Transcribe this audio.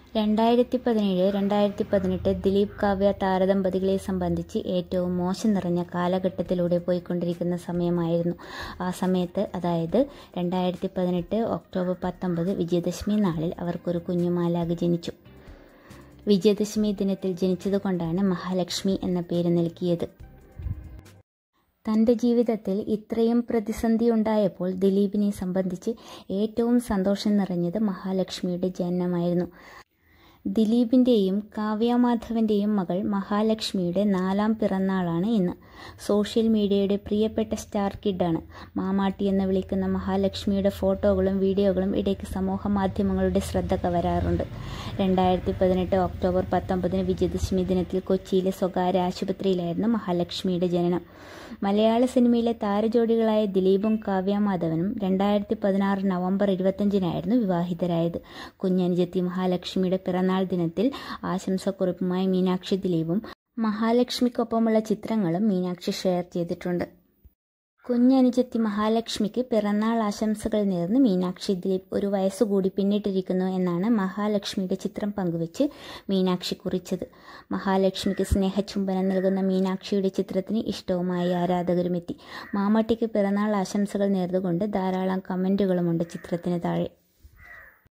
രണ്ടായിരത്തി പതിനേഴ് രണ്ടായിരത്തി പതിനെട്ട് ദിലീപ് കാവ്യ താരദമ്പതികളെ സംബന്ധിച്ച് ഏറ്റവും മോശം നിറഞ്ഞ കാലഘട്ടത്തിലൂടെ പോയിക്കൊണ്ടിരിക്കുന്ന സമയമായിരുന്നു ആ സമയത്ത് അതായത് രണ്ടായിരത്തി പതിനെട്ട് ഒക്ടോബർ പത്തൊമ്പത് വിജയദശമി നാളിൽ അവർക്കൊരു കുഞ്ഞുമാലാക് ജനിച്ചു വിജയദശമി ദിനത്തിൽ ജനിച്ചതുകൊണ്ടാണ് മഹാലക്ഷ്മി എന്ന പേര് നൽകിയത് തൻ്റെ ജീവിതത്തിൽ ഇത്രയും പ്രതിസന്ധി ഉണ്ടായപ്പോൾ ദിലീപിനെ സംബന്ധിച്ച് ഏറ്റവും സന്തോഷം നിറഞ്ഞത് മഹാലക്ഷ്മിയുടെ ജനനമായിരുന്നു ദിലീപിൻ്റെയും കാവ്യമാധവൻ്റെയും മകൾ മഹാലക്ഷ്മിയുടെ നാലാം പിറന്നാളാണ് ഇന്ന് സോഷ്യൽ മീഡിയയുടെ പ്രിയപ്പെട്ട സ്റ്റാർ കിഡാണ് മാമാട്ടി എന്ന് വിളിക്കുന്ന മഹാലക്ഷ്മിയുടെ ഫോട്ടോകളും വീഡിയോകളും ഇടയ്ക്ക് സമൂഹ മാധ്യമങ്ങളുടെ ശ്രദ്ധ കവരാറുണ്ട് രണ്ടായിരത്തി പതിനെട്ട് ഒക്ടോബർ പത്തൊമ്പതിന് വിജയദശമി ദിനത്തിൽ കൊച്ചിയിലെ സ്വകാര്യ ആശുപത്രിയിലായിരുന്നു മഹാലക്ഷ്മിയുടെ ജനനം മലയാള സിനിമയിലെ താരജോഡികളായ ദിലീപും കാവ്യമാധവനും രണ്ടായിരത്തി പതിനാറ് നവംബർ ഇരുപത്തഞ്ചിനായിരുന്നു വിവാഹിതരായത് കുഞ്ഞനുജത്തി മഹാലക്ഷ്മിയുടെ പിറന്നാൾ ദിനത്തിൽ ആശംസക്കുറിപ്പുമായി മീനാക്ഷി ദിലീപും മഹാലക്ഷ്മിക്കൊപ്പമുള്ള ചിത്രങ്ങളും മീനാക്ഷി ഷെയർ ചെയ്തിട്ടുണ്ട് കുഞ്ഞനുജത്തി മഹാലക്ഷ്മിക്ക് പിറന്നാൾ ആശംസകൾ നേർന്ന് മീനാക്ഷി ദിലീപ് ഒരു വയസ്സുകൂടി പിന്നിട്ടിരിക്കുന്നു എന്നാണ് മഹാലക്ഷ്മിയുടെ ചിത്രം പങ്കുവെച്ച് മീനാക്ഷി കുറിച്ചത് മഹാലക്ഷ്മിക്ക് സ്നേഹചുംബനം നൽകുന്ന മീനാക്ഷിയുടെ ചിത്രത്തിന് ഇഷ്ടവുമായി ആരാധകരുമെത്തി മാമട്ടിക്ക് പിറന്നാൾ ആശംസകൾ നേർന്നുകൊണ്ട് ധാരാളം കമൻറ്റുകളുമുണ്ട് ചിത്രത്തിന് താഴെ